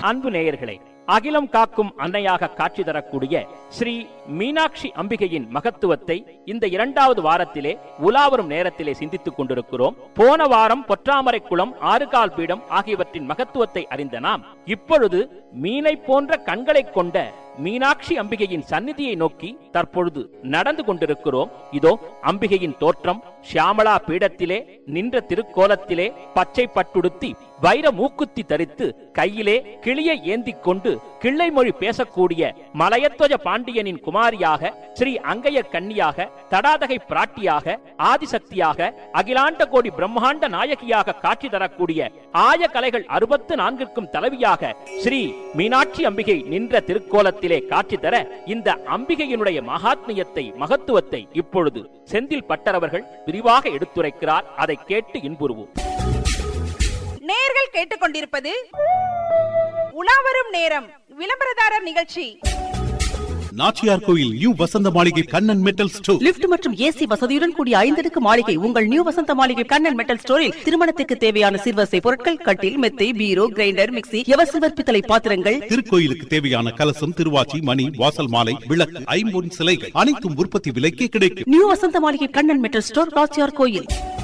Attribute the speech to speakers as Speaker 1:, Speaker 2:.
Speaker 1: அன்பு நேயர்களே அகிலம் காக்கும் அன்னையாக காட்சி தரக்கூடிய ஸ்ரீ மீனாட்சி அம்பிகையின் மகத்துவத்தை இந்த இரண்டாவது வாரத்திலே உலாவரும் நேரத்திலே சிந்தித்துக் கொண்டிருக்கிறோம் போன வாரம் பொற்றாமரை குளம் ஆறுகால் பீடம் ஆகியவற்றின் மகத்துவத்தை அறிந்த நாம் இப்பொழுது மீனை போன்ற கண்களைக் கொண்ட மீனாட்சி அம்பிகையின் சந்நிதியை நோக்கி தற்பொழுது நடந்து கொண்டிருக்கிறோம் இதோ அம்பிகையின் தோற்றம் ஷியாமளா பீடத்திலே நின்ற திருக்கோலத்திலே பச்சை பட்டுடுத்தி வைர மூக்குத்தி தரித்து கையிலே கிளியை ஏந்திக் கொண்டு கிள்ளை மொழி பேசக்கூடிய மலையத்வஜ பாண்டியனின் குமாரியாக ஸ்ரீ அங்கைய கன்னியாக தடாதகை பிராட்டியாக ஆதிசக்தியாக அகிலாண்ட கோடி பிரம்மாண்ட நாயகியாக காட்சி தரக்கூடிய ஆய கலைகள் அறுபத்து நான்கிற்கும் தலைவியாக ஸ்ரீ மீனாட்சி அம்பிகை நின்ற திருக்கோலத்திலே காட்சி தர இந்த அம்பிகையினுடைய மகாத்மியத்தை மகத்துவத்தை இப்பொழுது செந்தில் பட்டரவர்கள் விரிவாக எடுத்துரைக்கிறார் அதை கேட்டு இன்புறுவோம்
Speaker 2: நேயர்கள் கேட்டுக்கொண்டிருப்பது உலாவரும் நேரம் விளம்பரதாரர் நிகழ்ச்சி
Speaker 3: நாச்சியார் கோயில் new Vasantha Maligai Kannan metal store
Speaker 4: lift மற்றும் ஏசி வசதியுடன் கூடிய ஐந்தடுக்கு மாளிகை உங்கள் நியூ வசந்த மாளிகை கண்ணன் மெட்டல் ஸ்டோரில் திருமணத்துக்கு தேவையான சிறுவசை பொருட்கள் கட்டில் மெத்தை பீரோ கிரைண்டர் மிக்ஸி எவசில்வர் பித்தளை பாத்திரங்கள்
Speaker 3: திருக்கோயிலுக்கு தேவையான கலசம் திருவாச்சி மணி வாசல் மாலை விளக்கு ஐம்பொன் சிலைகள் அனைத்தும் உற்பத்தி விலைக்கே கிடைக்கும்
Speaker 4: new Vasantha Maligai Kannan metal store ராச்சியார் கோயில்